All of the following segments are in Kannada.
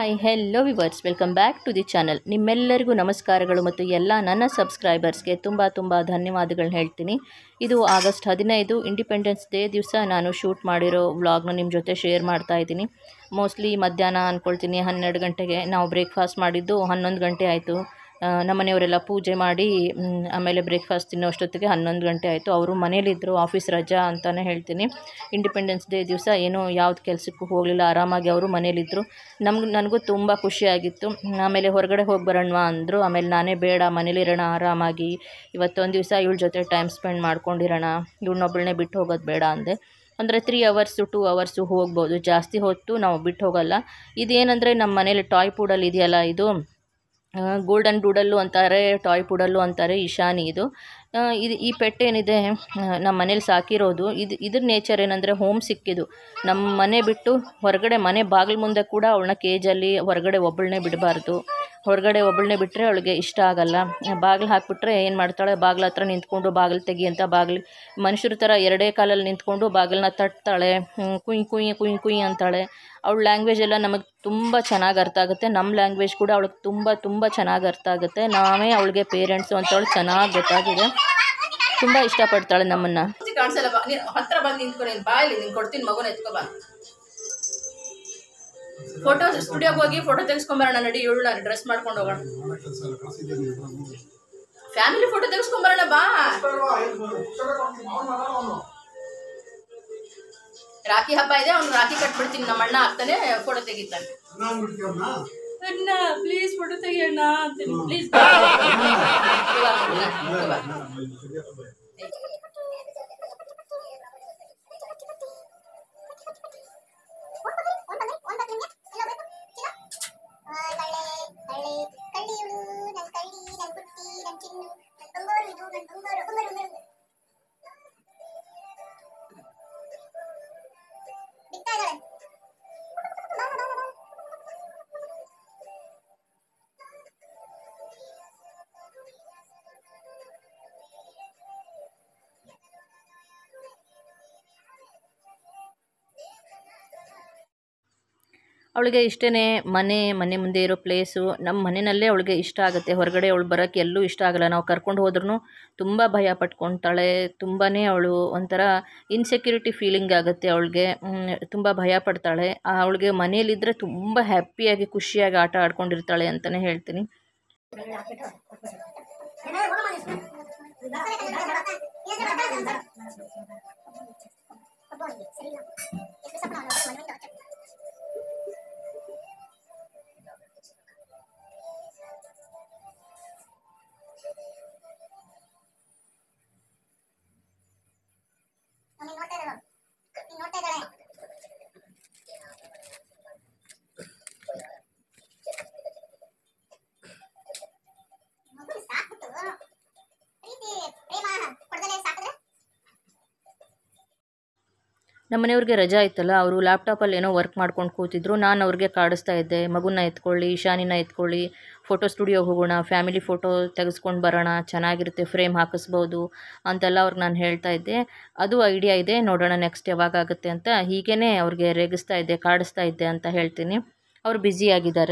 Hi hello viewers welcome back to the channel ನಿಮ್ಮೆಲ್ಲರಿಗೂ ನಮಸ್ಕಾರಗಳು ಮತ್ತು ಎಲ್ಲ ನನ್ನ ಸಬ್ಸ್ಕ್ರೈಬರ್ಸ್ಗೆ ತುಂಬ ತುಂಬ ಧನ್ಯವಾದಗಳನ್ನ ಹೇಳ್ತೀನಿ ಇದು ಆಗಸ್ಟ್ ಹದಿನೈದು ಇಂಡಿಪೆಂಡೆನ್ಸ್ ಡೇ ದಿವಸ ನಾನು ಶೂಟ್ ಮಾಡಿರೋ ವ್ಲಾಗ್ನ ನಿಮ್ಮ ಜೊತೆ ಶೇರ್ ಮಾಡ್ತಾ ಇದ್ದೀನಿ ಮೋಸ್ಟ್ಲಿ ಮಧ್ಯಾಹ್ನ ಅಂದ್ಕೊಳ್ತೀನಿ ಹನ್ನೆರಡು ಗಂಟೆಗೆ ನಾವು ಬ್ರೇಕ್ಫಾಸ್ಟ್ ಮಾಡಿದ್ದು ಹನ್ನೊಂದು ಗಂಟೆ ಆಯಿತು ನಮ್ಮನೆಯವರೆಲ್ಲ ಪೂಜೆ ಮಾಡಿ ಮ್, ಆಮೇಲೆ ಬ್ರೇಕ್ಫಾಸ್ಟ್ ತಿನ್ನೋ ಅಷ್ಟೊತ್ತಿಗೆ ಹನ್ನೊಂದು ಗಂಟೆ ಆಯಿತು ಅವರು ಮನೇಲಿದ್ದರು ಆಫೀಸ್ ರಜಾ ಅಂತಲೇ ಹೇಳ್ತೀನಿ ಇಂಡಿಪೆಂಡೆನ್ಸ್ ಡೇ ದಿವಸ ಏನೂ ಯಾವ್ದು ಕೆಲಸಕ್ಕೂ ಹೋಗಲಿಲ್ಲ ಆರಾಮಾಗಿ ಅವರು ಮನೇಲಿದ್ದರು ನಮ್ಗೆ ನನಗೂ ತುಂಬ ಖುಷಿಯಾಗಿತ್ತು ಆಮೇಲೆ ಹೊರಗಡೆ ಹೋಗಿ ಬರೋಣವಾ ಅಂದರು ಆಮೇಲೆ ನಾನೇ ಬೇಡ ಮನೇಲಿರೋಣ ಆರಾಮಾಗಿ ಇವತ್ತೊಂದು ದಿವಸ ಇವಳ ಜೊತೆ ಟೈಮ್ ಸ್ಪೆಂಡ್ ಮಾಡ್ಕೊಂಡಿರೋಣ ಇವಳನ್ನೊಬ್ಬಳನ್ನೇ ಬಿಟ್ಟು ಹೋಗೋದು ಬೇಡ ಅಂದೆ ಅಂದರೆ ತ್ರೀ ಅವರ್ಸು ಟೂ ಅವರ್ಸು ಹೋಗ್ಬೋದು ಜಾಸ್ತಿ ಹೊತ್ತು ನಾವು ಬಿಟ್ಟು ಹೋಗಲ್ಲ ಇದೇನಂದರೆ ನಮ್ಮ ಮನೇಲಿ ಟಾಯ್ ಪೂಡಲ್ಲಿ ಇದೆಯಲ್ಲ ಇದು ಗೋಲ್ಡನ್ ಡೂಡಲ್ಲು ಅಂತಾರೆ ಟಾಯ್ ಪುಡಲ್ಲು ಅಂತಾರೆ ಇಶಾನಿ ಇದು ಆ, ಇದು ಈ ಪೆಟ್ ಏನಿದೆ ಆ, ನಮ್ಮ ಮನೇಲಿ ಸಾಕಿರೋದು ಇದು ಇದ್ರ ನೇಚರ್ ಏನಂದರೆ ಹೋಮ್ ಸಿಕ್ಕಿದು ನಮ್ಮ ಮನೆ ಬಿಟ್ಟು ಹೊರಗಡೆ ಮನೆ ಬಾಗಿಲು ಮುಂದೆ ಕೂಡ ಅವಳನ್ನ ಕೇಜಲ್ಲಿ ಹೊರಗಡೆ ಒಬ್ಬಳನ್ನೇ ಬಿಡಬಾರ್ದು ಹೊರಗಡೆ ಒಬ್ಬಳನ್ನೇ ಬಿಟ್ಟರೆ ಅವಳಿಗೆ ಇಷ್ಟ ಆಗಲ್ಲ ಬಾಗಿಲು ಹಾಕ್ಬಿಟ್ರೆ ಏನು ಮಾಡ್ತಾಳೆ ಬಾಗಿಲ ಹತ್ರ ನಿಂತ್ಕೊಂಡು ಬಾಗಿಲು ತೆಗಿ ಅಂತ ಬಾಗಿಲು ಮನುಷ್ಯರ ಥರ ಎರಡೇ ಕಾಲಲ್ಲಿ ನಿಂತ್ಕೊಂಡು ಬಾಗಿಲನ್ನ ತಟ್ತಾಳೆ ಹ್ಮ್, ಕುಯ್ ಕುಯ್ ಕುಯ್ ಕುಯ್ ಅಂತಾಳೆ ಅವಳ ಲ್ಯಾಂಗ್ವೇಜ್ ಎಲ್ಲ ನಮಗೆ ತುಂಬ ಚೆನ್ನಾಗಿ ಅರ್ಥ ಆಗುತ್ತೆ ನಮ್ಮ ಲ್ಯಾಂಗ್ವೇಜ್ ಕೂಡ ಅವಳಿಗೆ ತುಂಬ ತುಂಬ ಚೆನ್ನಾಗಿ ಅರ್ಥ ಆಗುತ್ತೆ ನಾವೇ ಅವಳಿಗೆ ಪೇರೆಂಟ್ಸು ಅಂತವಳು ಚೆನ್ನಾಗಿ ಗೊತ್ತಾಗಿದೆ ತುಂಬ ಇಷ್ಟಪಡ್ತಾಳೆ ನಮ್ಮನ್ನು ಮೂರ್ತಿ ಕಾಣಿಸಲ್ಲ ಬಾ ನೀನು ಹತ್ರ ಬಂದು ನಿಂತ್ಕೊ ನೀನು ಬಾಯಲ್ಲಿ ನೀನು ಕೊಡ್ತೀನಿ ಮಗುನ ಎತ್ಕೊ ಬಾ ಫೋಟೋ ಸ್ಟುಡಿಯೋಗೆ ಹೋಗಿ ಫೋಟೋ ತೆಗೆಸ್ಕೊಂಬರೋಣ ನಡಿ ಇವಳು ಡ್ರೆಸ್ ಮಾಡ್ಕೊಂಡು ಹೋಗೋಣ ಫ್ಯಾಮಿಲಿ ಫೋಟೋ ತೆಗೆಸ್ಕೊಂಬರೋಣ ಬಾ ರಾಖಿ ಹಬ್ಬ ಇದೆ ಅವ್ನು ರಾಖಿ ಕಟ್ಬಿಡ್ತೀನಿ ನಮ್ಮ ಅಣ್ಣ ಆಗ್ತಾನೆ ಫೋಟೋ ತೆಗಿತಾನೆ ಅಣ್ಣ ಪ್ಲೀಸ್ ಫೋಟೋ ತೆಗಿಯೋಣ ಅಂತೀನಿ ಪ್ಲೀಸ್ ಅವಳಿಗೆ ಇಷ್ಟೇ ಮನೆ ಮನೆ ಮುಂದೆ ಇರೋ ಪ್ಲೇಸು ನಮ್ಮ ಮನೆಯಲ್ಲೇ ಅವಳಿಗೆ ಇಷ್ಟ ಆಗುತ್ತೆ ಹೊರಗಡೆ ಅವಳು ಬರೋಕ್ಕೆ ಎಲ್ಲೂ ಇಷ್ಟ ಆಗಲ್ಲ ನಾವು ಕರ್ಕೊಂಡು ಹೋದ್ರೂ ತುಂಬ ಭಯ ಪಟ್ಕೊತಾಳೆ ತುಂಬಾ ಅವಳು ಒಂಥರ ಇನ್ಸೆಕ್ಯೂರಿಟಿ ಫೀಲಿಂಗ್ ಆಗುತ್ತೆ ಅವಳಿಗೆ ತುಂಬ ಭಯ ಪಡ್ತಾಳೆ ಅವಳಿಗೆ ಮನೇಲಿದ್ದರೆ ತುಂಬ ಹ್ಯಾಪಿಯಾಗಿ ಖುಷಿಯಾಗಿ ಆಟ ಆಡ್ಕೊಂಡಿರ್ತಾಳೆ ಅಂತಲೇ ಹೇಳ್ತೀನಿ ನಮ್ಮನೆಯವ್ರಿಗೆ ರಜಾ ಇತ್ತಲ್ಲ ಅವರು ಲ್ಯಾಪ್ಟಾಪಲ್ಲಿ ಏನೋ ವರ್ಕ್ ಮಾಡ್ಕೊಂಡು ಕೂತಿದ್ರು ನಾನು ಅವ್ರಿಗೆ ಕಾಡಿಸ್ತಾ ಇದ್ದೆ ಮಗುನ ಎತ್ಕೊಳ್ಳಿ ಇಶಾನಿನ ಎತ್ಕೊಳ್ಳಿ ಫೋಟೋ ಸ್ಟುಡಿಯೋಗೆ ಹೋಗೋಣ ಫ್ಯಾಮಿಲಿ ಫೋಟೋ ತೆಗೆಸ್ಕೊಂಡು ಬರೋಣ ಚೆನ್ನಾಗಿರುತ್ತೆ ಫ್ರೇಮ್ ಹಾಕಿಸ್ಬೋದು ಅಂತೆಲ್ಲ ಅವ್ರಿಗೆ ನಾನು ಹೇಳ್ತಾ ಇದ್ದೆ ಅದು ಐಡಿಯಾ ಇದೆ ನೋಡೋಣ ನೆಕ್ಸ್ಟ್ ಯಾವಾಗ ಆಗುತ್ತೆ ಅಂತ ಹೀಗೇ ಅವ್ರಿಗೆ ರೇಗಿಸ್ತಾ ಇದ್ದೆ ಕಾಡಿಸ್ತಾ ಇದ್ದೆ ಅಂತ ಹೇಳ್ತೀನಿ ಅವ್ರು ಬ್ಯುಸಿಯಾಗಿದ್ದಾರೆ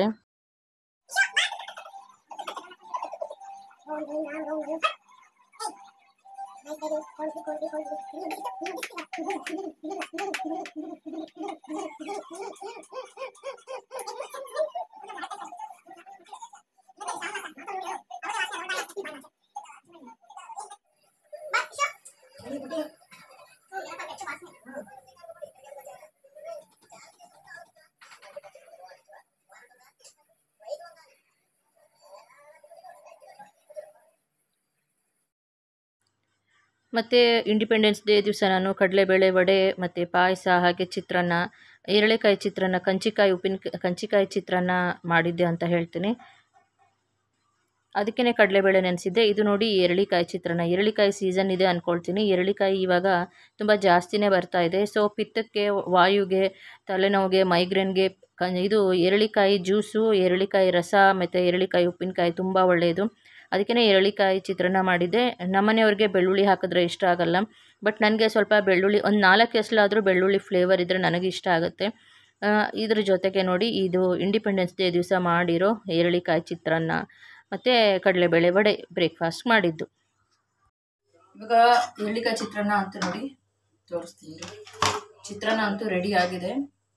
ಮತ್ತು ಇಂಡಿಪೆಂಡೆನ್ಸ್ ಡೇ ದಿವಸ ನಾನು ಕಡಲೆಬೇಳೆ ವಡೆ ಮತ್ತು ಪಾಯಸ ಹಾಗೆ ಚಿತ್ರಾನ್ನ ಎರಳೆಕಾಯಿ ಚಿತ್ರಾನ್ನ ಕಂಚಿಕಾಯಿ ಉಪ್ಪಿನ ಕಂಚಿಕಾಯಿ ಚಿತ್ರಾನ್ನ ಮಾಡಿದ್ದೆ ಅಂತ ಹೇಳ್ತೀನಿ ಅದಕ್ಕೇ ಕಡಲೆಬೇಳೆ ನೆನೆಸಿದ್ದೆ ಇದು ನೋಡಿ ಎರಳಿಕಾಯಿ ಚಿತ್ರಾನ್ನ ಎರಳಿಕಾಯಿ ಸೀಸನ್ ಇದೆ ಅಂದ್ಕೊಳ್ತೀನಿ ಎರಳಿಕಾಯಿ ಇವಾಗ ತುಂಬ ಜಾಸ್ತಿನೇ ಬರ್ತಾ ಇದೆ ಸೊ ಪಿತ್ತಕ್ಕೆ ವಾಯುಗೆ ತಲೆನೋವಿಗೆ ಮೈಗ್ರೇನ್ಗೆ ಕ ಇದು ಎರಳಿಕಾಯಿ ಜ್ಯೂಸು ಎರಳಿಕಾಯಿ ರಸ ಮತ್ತು ಎರಳಿಕಾಯಿ ಉಪ್ಪಿನಕಾಯಿ ತುಂಬ ಒಳ್ಳೆಯದು ಅದಕ್ಕೇ ಎರಳಿಕಾಯಿ ಚಿತ್ರಾನ್ನ ಮಾಡಿದ್ದೆ ನಮ್ಮನೆಯವ್ರಿಗೆ ಬೆಳ್ಳುಳ್ಳಿ ಹಾಕಿದ್ರೆ ಇಷ್ಟ ಆಗಲ್ಲ ಬಟ್ ನನಗೆ ಸ್ವಲ್ಪ ಬೆಳ್ಳುಳ್ಳಿ ಒಂದು ನಾಲ್ಕು ಎಸ್ಲಾದರೂ ಬೆಳ್ಳುಳ್ಳಿ ಫ್ಲೇವರ್ ಇದ್ದರೆ ನನಗೆ ಇಷ್ಟ ಆಗುತ್ತೆ ಆ, ಇದ್ರ ಜೊತೆಗೆ ನೋಡಿ ಇದು ಇಂಡಿಪೆಂಡೆನ್ಸ್ ಡೇ ದಿವಸ ಮಾಡಿರೋ ಏರಳಿಕಾಯಿ ಚಿತ್ರಾನ್ನ ಮತ್ತು ಕಡಲೆಬೇಳೆ ವಡೆ ಬ್ರೇಕ್ಫಾಸ್ಟ್ ಮಾಡಿದ್ದು ಇವಾಗ ಎಳ್ಳಿಕಾಯಿ ಚಿತ್ರಾನ್ನ ಅಂತ ನೋಡಿ ತೋರಿಸ್ತೀನಿ ಇರಿ. ಚಿತ್ರಾನ್ನ ಅಂತೂ ರೆಡಿ ಆಗಿದೆ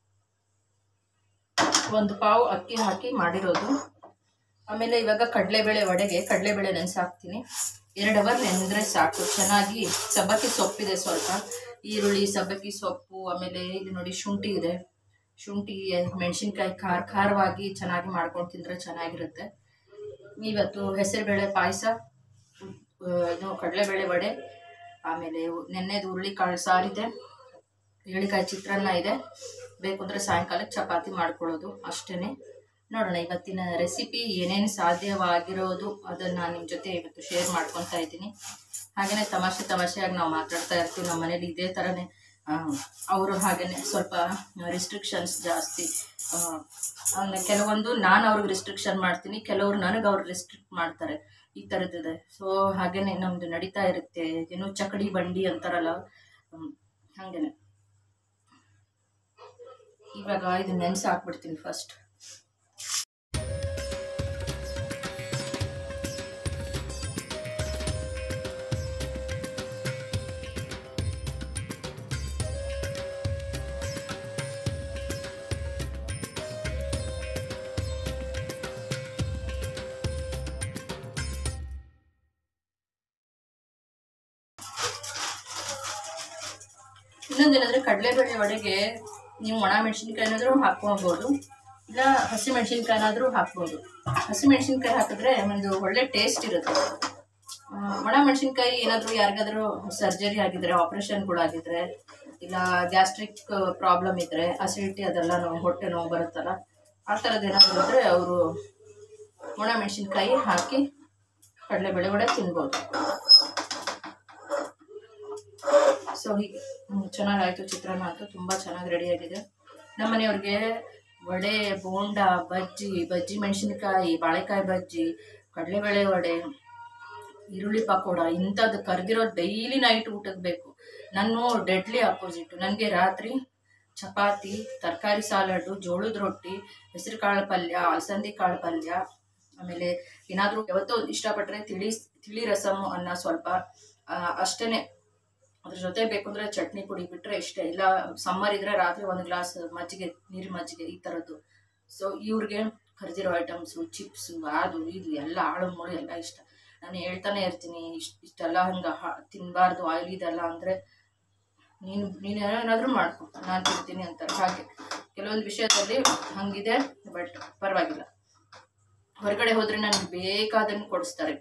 ಒಂದು ಪಾವು ಅಕ್ಕಿ ಹಾಕಿ ಮಾಡಿರೋದು ಆಮೇಲೆ ಇವಾಗ ಕಡಲೆಬೇಳೆ ವಡೆಗೆ ಕಡಲೆಬೇಳೆ ನೆನೆಸಿ ಹಾಕ್ತೀನಿ ಎರಡು ಅವರ್ ನೆನೆದ್ರೆ ಸಾಕು ಚೆನ್ನಾಗಿ ಸಬ್ಬಕ್ಕಿ ಸೊಪ್ಪಿದೆ ಸ್ವಲ್ಪ ಈರುಳ್ಳಿ ಸಬ್ಬಕ್ಕಿ ಸೊಪ್ಪು ಆಮೇಲೆ ಇಲ್ಲಿ ನೋಡಿ ಶುಂಠಿ ಇದೆ ಶುಂಠಿ ಮೆಣಸಿನ್ಕಾಯಿ ಖಾರ ಖಾರವಾಗಿ ಚೆನ್ನಾಗಿ ಮಾಡ್ಕೊಂಡು ತಿಂದರೆ ಚೆನ್ನಾಗಿರುತ್ತೆ ಇವತ್ತು ಹೆಸರುಬೇಳೆ ಪಾಯಸ ಇದು ಕಡಲೆಬೇಳೆ ವಡೆ ಆಮೇಲೆ ನೆನ್ನೆದು ಹುರುಳಿಕಾಳು ಸಾರಿದೆ ಏಳಿಕಾಯಿ ಚಿತ್ರಾನ್ನ ಇದೆ ಬೇಕು ಅಂದರೆ ಸಾಯಂಕಾಲಕ್ಕೆ ಚಪಾತಿ ಮಾಡ್ಕೊಳ್ಳೋದು ಅಷ್ಟೇ ನೋಡೋಣ ಇವತ್ತಿನ ರೆಸಿಪಿ ಏನೇನು ಸಾಧ್ಯವಾಗಿರೋದು ಅದನ್ನು ನಾನು ನಿಮ್ಮ ಜೊತೆ ಇವತ್ತು ಶೇರ್ ಮಾಡ್ಕೊತಾ ಇದ್ದೀನಿ ಹಾಗೆಯೇ ತಮಾಷೆ ತಮಾಷೆಯಾಗಿ ನಾವು ಮಾತಾಡ್ತಾ ಇರ್ತೀವಿ ನಮ್ಮ ಮನೇಲಿ ಇದೇ ಥರನೇ ಅವರು ಹಾಗೆಯೇ ಸ್ವಲ್ಪ ರಿಸ್ಟ್ರಿಕ್ಷನ್ಸ್ ಜಾಸ್ತಿ ಆ, ಅಂದ್ರೆ ಕೆಲವೊಂದು ನಾನು ಅವ್ರಿಗೆ ರಿಸ್ಟ್ರಿಕ್ಷನ್ ಮಾಡ್ತೀನಿ ಕೆಲವರು ನನಗೆ ಅವ್ರು ರಿಸ್ಟ್ರಿಕ್ಟ್ ಮಾಡ್ತಾರೆ ಈ ಥರದ್ದಿದೆ ಸೊ ಹಾಗೇನೆ ನಮ್ಮದು ನಡೀತಾ ಇರುತ್ತೆ ಏನು ಚಕಡಿ ಬಂಡಿ ಅಂತಾರಲ್ಲ ಹ್ಮ್, ಹಾಗೇನೆ ಇವಾಗ ಇದು ನೆನೆಸಿ ಹಾಕ್ಬಿಡ್ತೀನಿ ಫಸ್ಟ್ ಇನ್ನೊಂದೇನಂದ್ರೆ ಕಡಲೆಬೇಳೆ ವಡೆಗೆ ನೀವು ಒಣ ಮೆಣಸಿನ್ಕಾಯಿನಾದ್ರೂ ಹಾಕ್ಕೊಳ್ಬೋದು ಇಲ್ಲ ಹಸಿ ಮೆಣಸಿನ್ಕಾಯಿನಾದ್ರೂ ಹಾಕ್ಬೋದು ಹಸಿ ಮೆಣಸಿನ್ಕಾಯಿ ಹಾಕಿದ್ರೆ ಒಂದು ಒಳ್ಳೆ ಟೇಸ್ಟ್ ಇರುತ್ತೆ ಆ, ಒಣ ಮೆಣಸಿನ್ಕಾಯಿ ಏನಾದರೂ ಯಾರಿಗಾದ್ರೂ ಸರ್ಜರಿ ಆಗಿದ್ರೆ ಆಪ್ರೇಷನ್ಗಳಾಗಿದ್ರೆ ಇಲ್ಲ ಗ್ಯಾಸ್ಟ್ರಿಕ್ ಪ್ರಾಬ್ಲಮ್ ಇದ್ದರೆ ಅಸಿಡಿಟಿ ಅದೆಲ್ಲ ನೋವು ಹೊಟ್ಟೆ ನೋವು ಬರುತ್ತಲ್ಲ ಆ ಥರದ್ದು ಏನಾದರೂ ಇದ್ದರೆ ಅವರು ಒಣ ಮೆಣಸಿನ್ಕಾಯಿ ಹಾಕಿ ಕಡಲೆಬೇಳೆ ವಡೆ ತಿನ್ಬೋದು ಸೊ ಹೀಗೆ ಹ್ಮ್, ಚೆನ್ನಾಗಾಯ್ತು ಚಿತ್ರಾನ್ನ ಅಂತೂ ತುಂಬ ಚೆನ್ನಾಗಿ ರೆಡಿಯಾಗಿದೆ ನಮ್ಮ ಮನೆಯವ್ರಿಗೆ ವಡೆ ಬೋಂಡ ಬಜ್ಜಿ ಬಜ್ಜಿ ಮೆಣಸಿನ್ಕಾಯಿ ಬಾಳೆಕಾಯಿ ಬಜ್ಜಿ ಕಡಲೆಬೇಳೆ ವಡೆ ಈರುಳ್ಳಿ ಪಕೋಡ ಇಂಥದ್ದು ಕರೆದಿರೋ ಡೈಲಿ ನೈಟ್ ಊಟಕ್ಕೆ ಬೇಕು ನಾನು ಡೆಡ್ಲಿ ಅಪೋಸಿಟ್ ನನಗೆ ರಾತ್ರಿ ಚಪಾತಿ ತರಕಾರಿ ಸಾಲಡ್ಡು ಜೋಳದ ರೊಟ್ಟಿ ಹೆಸರು ಕಾಳು ಪಲ್ಯ ಅಲಸಂದಿ ಕಾಳು ಪಲ್ಯ ಆಮೇಲೆ ಏನಾದರೂ ಯಾವತ್ತೋ ಇಷ್ಟಪಟ್ಟರೆ ತಿಳಿ ತಿಳಿ ರಸಮು ಅನ್ನ ಸ್ವಲ್ಪ ಅಷ್ಟೇ ಅದ್ರ ಜೊತೆ ಬೇಕಂದ್ರೆ ಚಟ್ನಿ ಪುಡಿ ಬಿಟ್ಟರೆ ಇಷ್ಟೇ ಇಲ್ಲ ಸಮ್ಮರ್ ಇದ್ರೆ ರಾತ್ರಿ ಒಂದು ಗ್ಲಾಸ್ ಮಜ್ಜಿಗೆ ನೀರು ಮಜ್ಜಿಗೆ ಈ ಥರದ್ದು ಸೊ ಇವ್ರಿಗೆ ಕರ್ದಿರೋ ಐಟಮ್ಸು ಚಿಪ್ಸು ಅದು ಇದು ಎಲ್ಲ ಆಳು ಮೂಳು ಎಲ್ಲ ಇಷ್ಟ ನಾನು ಹೇಳ್ತಾನೆ ಇರ್ತೀನಿ ಇಷ್ಟು ಇಷ್ಟೆಲ್ಲ ಹಂಗೆ ತಿನ್ನಬಾರ್ದು ಆಯಿಲ್ ಇದೆಲ್ಲ ಅಂದರೆ ನೀನು ನೀನು ಏನಾದರೂ ಮಾಡ್ಕೊ ನಾನು ತಿಂತೀನಿ ಅಂತಾರೆ ಹಾಗೆ ಕೆಲವೊಂದು ವಿಷಯದಲ್ಲಿ ಹಂಗಿದೆ ಬಟ್ ಪರವಾಗಿಲ್ಲ ಹೊರಗಡೆ ಹೋದರೆ ನನಗೆ ಬೇಕಾದನ್ನು ಕೊಡಿಸ್ತಾರೆ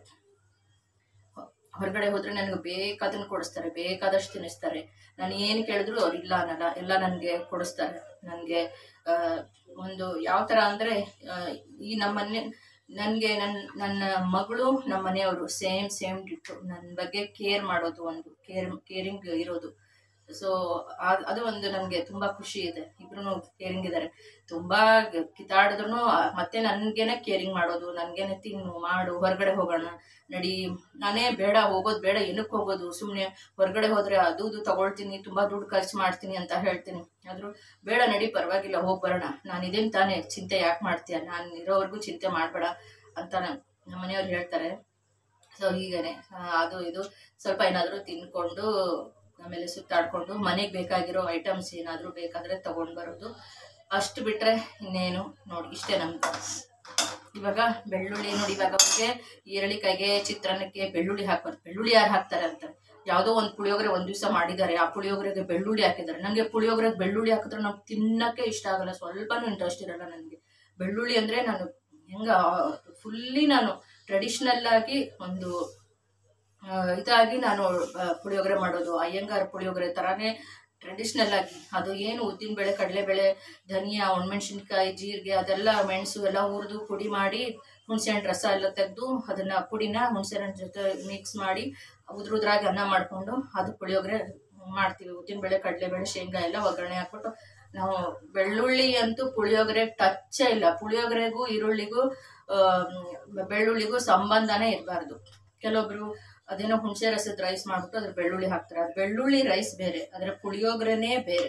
ಹೊರಗಡೆ ಹೋದರೆ ನನಗೆ ಬೇಕಾದನ್ನು ಕೊಡಿಸ್ತಾರೆ ಬೇಕಾದಷ್ಟು ತಿನ್ನಿಸ್ತಾರೆ ನಾನು ಏನು ಕೇಳಿದ್ರು ಅವ್ರು ಇಲ್ಲ ಅನ್ನಲ್ಲ ಎಲ್ಲ ನನಗೆ ಕೊಡಿಸ್ತಾರೆ ನನಗೆ ಒಂದು ಯಾವ ಥರ ಅಂದರೆ ಈ ನಮ್ಮ ಮನೆ ನನಗೆ ನನ್ನ ನನ್ನ ಮಗಳು ನಮ್ಮ ಮನೆಯವರು ಸೇಮ್ ಸೇಮ್ ಡಿಟ್ಟು ನನ್ನ ಬಗ್ಗೆ ಕೇರ್ ಮಾಡೋದು ಒಂದು ಕೇರ್ ಕೇರಿಂಗ್ ಇರೋದು ಸೊ ಅದು ಒಂದು ನನಗೆ ತುಂಬ ಖುಷಿ ಇದೆ ಇಬ್ರು ಕೇರಿಂಗ್ ಇದ್ದಾರೆ ತುಂಬ ಕಿತ್ತಾಡಿದ್ರು ಮತ್ತೆ ನನಗೇನೆ ಕೇರಿಂಗ್ ಮಾಡೋದು ನನಗೇನೆ ತಿನ್ನು ಮಾಡು ಹೊರಗಡೆ ಹೋಗೋಣ ನಡಿ ನಾನೇ ಬೇಡ ಹೋಗೋದು ಬೇಡ ಏನಕ್ಕೆ ಹೋಗೋದು ಸುಮ್ಮನೆ ಹೊರಗಡೆ ಹೋದರೆ ಅದು ಇದು ತಗೊಳ್ತೀನಿ ತುಂಬ ದುಡ್ಡು ಖರ್ಚು ಮಾಡ್ತೀನಿ ಅಂತ ಹೇಳ್ತೀನಿ ಆದರೂ ಬೇಡ ನಡಿ ಪರವಾಗಿಲ್ಲ ಹೋಗಿ ಬರೋಣ ನಾನು ಇದೇನು ತಾನೇ ಚಿಂತೆ ಯಾಕೆ ಮಾಡ್ತೀಯ ನಾನು ಇರೋವರೆಗೂ ಚಿಂತೆ ಮಾಡಬೇಡ ಅಂತ ನಮ್ಮ ಮನೆಯವ್ರು ಹೇಳ್ತಾರೆ ಸೊ ಹೀಗೇನೆ ಆ, ಅದು ಇದು ಸ್ವಲ್ಪ ಏನಾದರೂ ತಿನ್ಕೊಂಡು ಆಮೇಲೆ ಸುತ್ತಾಡ್ಕೊಂಡು ಮನೆಗೆ ಬೇಕಾಗಿರೋ ಐಟಮ್ಸ್ ಏನಾದರೂ ಬೇಕಾದರೆ ತಗೊಂಡು ಬರೋದು ಅಷ್ಟು ಬಿಟ್ಟರೆ ಇನ್ನೇನು ನೋಡಿ ಇಷ್ಟೇ ನಮ್ದು ಇವಾಗ ಬೆಳ್ಳುಳ್ಳಿ ನೋಡಿ ಇವಾಗ ಅವ್ರಿಗೆ ಈರಳಿಕಾಯಿಗೆ ಚಿತ್ರಾನ್ನಕ್ಕೆ ಬೆಳ್ಳುಳ್ಳಿ ಹಾಕ್ಬಾರ್ದು ಬೆಳ್ಳುಳ್ಳಿ ಯಾರು ಹಾಕ್ತಾರೆ ಅಂತ ಯಾವುದೋ ಒಂದು ಪುಳಿಯೋಗರೆ ಒಂದು ದಿವಸ ಮಾಡಿದ್ದಾರೆ ಆ ಪುಳಿಯೋಗರೆಗೆ ಬೆಳ್ಳುಳ್ಳಿ ಹಾಕಿದ್ದಾರೆ ನನಗೆ ಪುಳಿಯೋಗರೆಗೆ ಬೆಳ್ಳುಳ್ಳಿ ಹಾಕಿದ್ರೆ ನಾವು ತಿನ್ನಕ್ಕೆ ಇಷ್ಟ ಆಗಲ್ಲ ಸ್ವಲ್ಪನೂ ಇಂಟ್ರೆಸ್ಟ್ ಇರಲ್ಲ ನನಗೆ ಬೆಳ್ಳುಳ್ಳಿ ಅಂದರೆ ನಾನು ಹೆಂಗ ಫುಲ್ಲಿ ನಾನು ಟ್ರೆಡಿಷ್ನಲ್ ಆಗಿ ಒಂದು ಆ, ಇದಾಗಿ ನಾನು ಆ, ಪುಳಿಯೋಗರೆ ಮಾಡೋದು ಅಯ್ಯಂಗಾರ್ ಪುಳಿಯೋಗರೆ ಥರನೇ ಟ್ರೆಡಿಷ್ನಲ್ ಆಗಿ ಅದು ಏನು ಉದ್ದಿನಬೇಳೆ ಕಡಲೆಬೇಳೆ ಧನಿಯಾ ಒಣಮೆಣ್ಸಿನ್ಕಾಯಿ ಜೀರಿಗೆ ಅದೆಲ್ಲ ಮೆಣಸು ಎಲ್ಲ ಹುರಿದು ಪುಡಿ ಮಾಡಿ ಹುಣಸೆಹಣ್ಣು ರಸ ಎಲ್ಲ ತೆಗೆದು ಅದನ್ನು ಪುಡಿನ ಹುಣಸೆಹಣ್ಣು ಜೊತೆ ಮಿಕ್ಸ್ ಮಾಡಿ ಉದ್ರ ಉದ್ರಾಗಿ ಅನ್ನ ಮಾಡಿಕೊಂಡು ಅದು ಪುಳಿಯೋಗರೆ ಮಾಡ್ತೀವಿ ಉದ್ದಿನಬೇಳೆ ಕಡಲೆಬೇಳೆ ಶೇಂಗಾ ಎಲ್ಲ ಒಗ್ಗರಣೆ ಹಾಕ್ಬಿಟ್ಟು ನಾವು ಬೆಳ್ಳುಳ್ಳಿ ಅಂತೂ ಪುಳಿಯೋಗರೆ ಟಚ್ಚೇ ಇಲ್ಲ ಪುಳಿಯೋಗರೆಗೂ ಈರುಳ್ಳಿಗೂ ಆಮ್, ಬೆಳ್ಳುಳ್ಳಿಗೂ ಸಂಬಂಧನೇ ಇರಬಾರ್ದು ಕೆಲವೊಬ್ರು ಅದೇನೋ ಹುಣಸೆ ರಸದ ರೈಸ್ ಮಾಡ್ಬಿಟ್ಟು ಅದ್ರ ಬೆಳ್ಳುಳ್ಳಿ ಹಾಕ್ತಾರೆ ಅದು ಬೆಳ್ಳುಳ್ಳಿ ರೈಸ್ ಬೇರೆ ಅದರ ಪುಳಿಯೋಗರೆನೇ ಬೇರೆ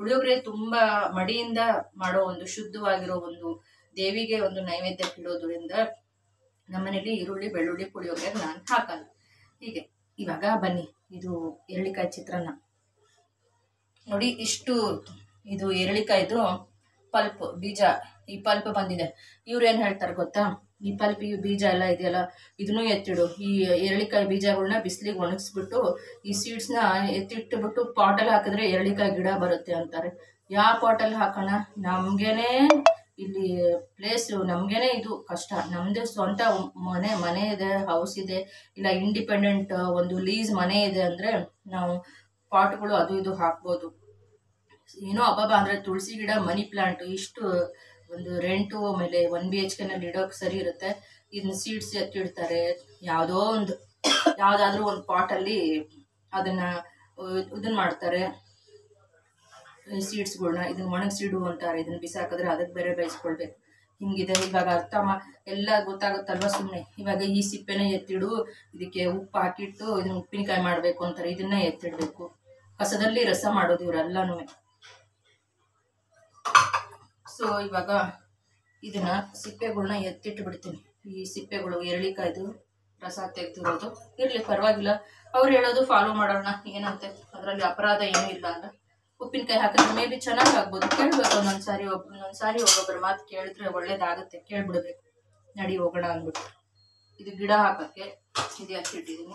ಪುಳಿಯೋಗರೆ ತುಂಬ ಮಡಿಯಿಂದ ಮಾಡೋ ಒಂದು ಶುದ್ಧವಾಗಿರೋ ಒಂದು ದೇವಿಗೆ ಒಂದು ನೈವೇದ್ಯಕ್ಕೆ ಇಡೋದ್ರಿಂದ ನಮ್ಮನೇಲಿ ಈರುಳ್ಳಿ ಬೆಳ್ಳುಳ್ಳಿ ಪುಳಿಯೋಗರೆ ನಾನು ಹಾಕಲ್ಲ ಹೀಗೆ ಇವಾಗ ಬನ್ನಿ ಇದು ಎರಳಿಕಾಯಿ ಚಿತ್ರಾನ್ನ ನೋಡಿ ಇಷ್ಟು ಇದು ಎರಳಿಕಾಯ್ದು ಪಲ್ಪ್ ಬೀಜ ಈ ಪಲ್ಪ್ ಬಂದಿದೆ ಇವ್ರು ಏನು ಹೇಳ್ತಾರೆ ಗೊತ್ತಾ ಈ ಪಲ್ಪ್ ಈ ಬೀಜ ಎಲ್ಲ ಇದೆಯಲ್ಲ ಇದನ್ನು ಎತ್ತಿಡು ಈ ಎರಳಿಕಾಯಿ ಬೀಜಗಳನ್ನ ಬಿಸಿಲಿಗೆ ಒಣಗಿಸ್ಬಿಟ್ಟು ಈ ಸೀಡ್ಸ್ನ ಎತ್ತಿಟ್ಬಿಟ್ಟು ಪಾಟಲ್ಲಿ ಹಾಕಿದ್ರೆ ಎರಳಿಕಾಯಿ ಗಿಡ ಬರುತ್ತೆ ಅಂತಾರೆ ಯಾವ ಪಾಟಲ್ಲಿ ಹಾಕೋಣ ನಮಗೇನೆ ಇಲ್ಲಿ ಪ್ಲೇಸ್ ನಮಗೇನೆ ಇದು ಕಷ್ಟ ನಮ್ಮದೇ ಸ್ವಂತ ಮನೆ ಮನೆ ಇದೆ ಹೌಸ್ ಇದೆ ಇಲ್ಲ ಇಂಡಿಪೆಂಡೆಂಟ್ ಒಂದು ಲೀಸ್ ಮನೆ ಇದೆ ಅಂದರೆ ನಾವು ಪಾಟ್ಗಳು ಅದು ಇದು ಹಾಕ್ಬೋದು ಏನೋ ಹಬ್ಬ ಅಂದರೆ ತುಳಸಿ ಗಿಡ ಮನಿ ಪ್ಲಾಂಟ್ ಇಷ್ಟು ಒಂದು ರೆಂಟು ಆಮೇಲೆ ಒನ್ ಬಿ ಎಚ್ ಕೆನಲ್ಲಿ ಇಡೋಕೆ ಸರಿ ಇರುತ್ತೆ ಇದನ್ನ ಸೀಡ್ಸ್ ಎತ್ತಿಡ್ತಾರೆ ಯಾವುದೋ ಒಂದು ಯಾವುದಾದ್ರೂ ಒಂದು ಪಾಟಲ್ಲಿ ಅದನ್ನು ಇದನ್ನ ಮಾಡ್ತಾರೆ ಸೀಡ್ಸ್ಗಳ್ನ ಇದನ್ನ ಒಣಗಿಸಿಡು ಅಂತಾರೆ ಇದನ್ನ ಬಿಸಾಕಿದ್ರೆ ಅದಕ್ಕೆ ಬೇರೆ ಬೇಯಿಸ್ಕೊಳ್ಬೇಕು ಹಿಂಗಿದೆ ಇವಾಗ ಅರ್ಥ ಮಾ ಎಲ್ಲ ಗೊತ್ತಾಗುತ್ತಲ್ವ ಸುಮ್ಮನೆ ಇವಾಗ ಈ ಸಿಪ್ಪೆನ ಎತ್ತಿಡು ಇದಕ್ಕೆ ಉಪ್ಪು ಹಾಕಿಟ್ಟು ಇದನ್ನ ಉಪ್ಪಿನಕಾಯಿ ಮಾಡಬೇಕು ಅಂತಾರೆ ಇದನ್ನ ಎತ್ತಿಡಬೇಕು ಕಸದಲ್ಲಿ ರಸ ಮಾಡೋದು ಇವರೆಲ್ಲನೂ ಸೊ ಇವಾಗ ಇದನ್ನ ಸಿಪ್ಪೆಗಳ್ನ ಎತ್ತಿಟ್ಟು ಬಿಡ್ತೀನಿ ಈ ಸಿಪ್ಪೆಗಳು ಎರಳಿಕಾಯ್ದು ರಸ ತೆಗ್ದಿರೋದು ಇರಲಿ ಪರವಾಗಿಲ್ಲ ಅವ್ರು ಹೇಳೋದು ಫಾಲೋ ಮಾಡೋಣ ಏನಂತೆ ಅದರಲ್ಲಿ ಅಪರಾಧ ಏನೂ ಇಲ್ಲ ಅಲ್ಲ ಉಪ್ಪಿನಕಾಯಿ ಹಾಕಿದ್ರೆ ಮೇ ಬಿ ಚೆನ್ನಾಗಿ ಆಗ್ಬೋದು ಕೇಳಬೇಕು ಒಂದೊಂದು ಸಾರಿ ಒಬ್ಬ ಒಂದೊಂದು ಸಾರಿ ಒಬ್ಬೊಬ್ಬರ ಮಾತು ಕೇಳಿದ್ರೆ ಒಳ್ಳೇದಾಗುತ್ತೆ ಕೇಳ್ಬಿಡ್ಬೇಕು ನಡಿ ಹೋಗೋಣ ಅಂದ್ಬಿಟ್ಟು ಇದು ಗಿಡ ಹಾಕಕ್ಕೆ ಇದು ಎತ್ತಿಟ್ಟಿದ್ದೀನಿ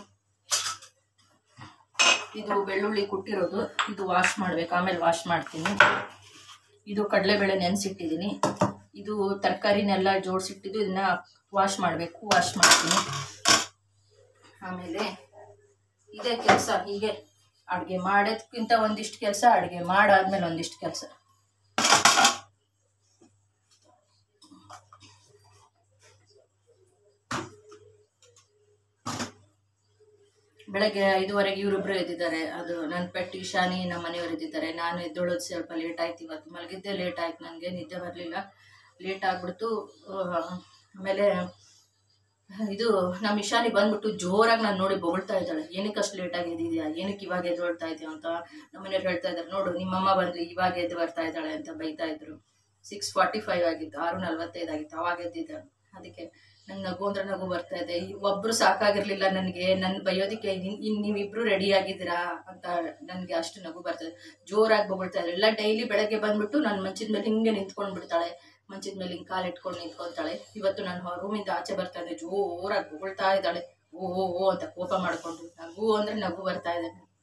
ಇದು ಬೆಳ್ಳುಳ್ಳಿ ಕುಟ್ಟಿರೋದು ಇದು ವಾಶ್ ಮಾಡ್ಬೇಕು ಆಮೇಲೆ ವಾಶ್ ಮಾಡ್ತೀನಿ ಇದು ಕಡಲೆಬೇಳೆ ನೆನೆಸಿಟ್ಟಿದ್ದೀನಿ ಇದು ತರಕಾರಿನೆಲ್ಲ ಜೋಡಿಸಿಟ್ಟಿದ್ದು ಇದನ್ನ ವಾಶ್ ಮಾಡಬೇಕು ವಾಶ್ ಮಾಡ್ತೀನಿ ಆಮೇಲೆ ಇದೇ ಕೆಲಸ ಹೀಗೆ ಅಡುಗೆ ಮಾಡೋದಕ್ಕಿಂತ ಒಂದಿಷ್ಟು ಕೆಲಸ ಅಡುಗೆ ಮಾಡಾದ್ಮೇಲೆ ಒಂದಿಷ್ಟು ಕೆಲಸ ಬೆಳಗ್ಗೆ ಐದುವರೆಗೆ ಇವರಿಬ್ರು ಎದ್ದಿದ್ದಾರೆ ಅದು ನನ್ನ ಪೆಟ್ಟು ಇಶಾನಿ ನಮ್ಮ ಮನೆಯವರು ಎದ್ದಿದ್ದಾರೆ ನಾನು ಎದ್ದೊಳೋದು ಸ್ವಲ್ಪ ಲೇಟ್ ಆಯ್ತು ಇವತ್ತು ಮಲಗಿದ್ದೆ ಲೇಟ್ ಆಯ್ತು ನನಗೆ ನಿದ್ದೆ ಬರಲಿಲ್ಲ ಲೇಟ್ ಆಗಿಬಿಡ್ತು ಆಮೇಲೆ ಇದು ನಮ್ಮ ಇಶಾನಿ ಬಂದ್ಬಿಟ್ಟು ಜೋರಾಗಿ ನಾನು ನೋಡಿ ಬೊಗಳ್ತಾ ಇದ್ದಾಳೆ ಏನಕ್ಕೆ ಅಷ್ಟು ಲೇಟಾಗಿ ಎದ್ದಿದ್ಯಾ ಏನಕ್ಕೆ ಇವಾಗ ಎದ್ದೊಳ್ತಾ ಇದೆಯಾ ಅಂತ ನಮ್ಮ ಮನೆಯವ್ರು ಹೇಳ್ತಾ ಇದ್ದಾರೆ ನೋಡು ನಿಮ್ಮಮ್ಮ ಬಂದ್ಲಿ ಇವಾಗ ಎದ್ದು ಬರ್ತಾ ಇದ್ದಾಳೆ ಅಂತ ಬೈತಾ ಇದ್ರು ಸಿಕ್ಸ್ ಫಾರ್ಟಿ ಫೈವ್ ಆಗಿತ್ತು ಆರು ನಲ್ವತ್ತೈದು ಆಗಿತ್ತು ಅವಾಗ ಎದ್ದಿದ್ದೆ ಅದಕ್ಕೆ ನಂಗೆ ನಗು ಅಂದ್ರೆ ನಗು ಬರ್ತಾ ಇದೆ ಈ ಒಬ್ರು ಸಾಕಾಗಿರ್ಲಿಲ್ಲ ನನಗೆ ನನ್ನ ಬೈಯೋದಕ್ಕೆ ಇನ್ ಇನ್ ನೀವಿಬ್ರು ರೆಡಿ ಆಗಿದ್ದೀರಾ ಅಂತ ನನಗೆ ಅಷ್ಟು ನಗು ಬರ್ತದೆ ಜೋರಾಗಿ ಬೊಗಳ್ತಾ ಇದ್ದಾರೆ ಎಲ್ಲ ಡೈಲಿ ಬೆಳಗ್ಗೆ ಬಂದ್ಬಿಟ್ಟು ನನ್ನ ಮಂಚದ ಮೇಲೆ ಹಿಂಗೆ ನಿಂತ್ಕೊಂಡು ಬಿಡ್ತಾಳೆ ಮಂಚದ ಮೇಲೆ ಹಿಂಗೆ ಕಾಲು ಇಟ್ಕೊಂಡು ನಿಂತ್ಕೊತಾಳೆ ಇವತ್ತು ನಾನು ರೂಮಿಂದ ಆಚೆ ಬರ್ತಾ ಇದ್ದೆ ಜೋರಾಗಿ ಬೊಗಳ್ತಾ ಇದ್ದಾಳೆ ಓ ಓ ಓ ಅಂತ ಕೋಪ ಮಾಡ್ಕೊಂಡು ನಗು ಅಂದ್ರೆ ನಗು ಬರ್ತಾ ಇದೆ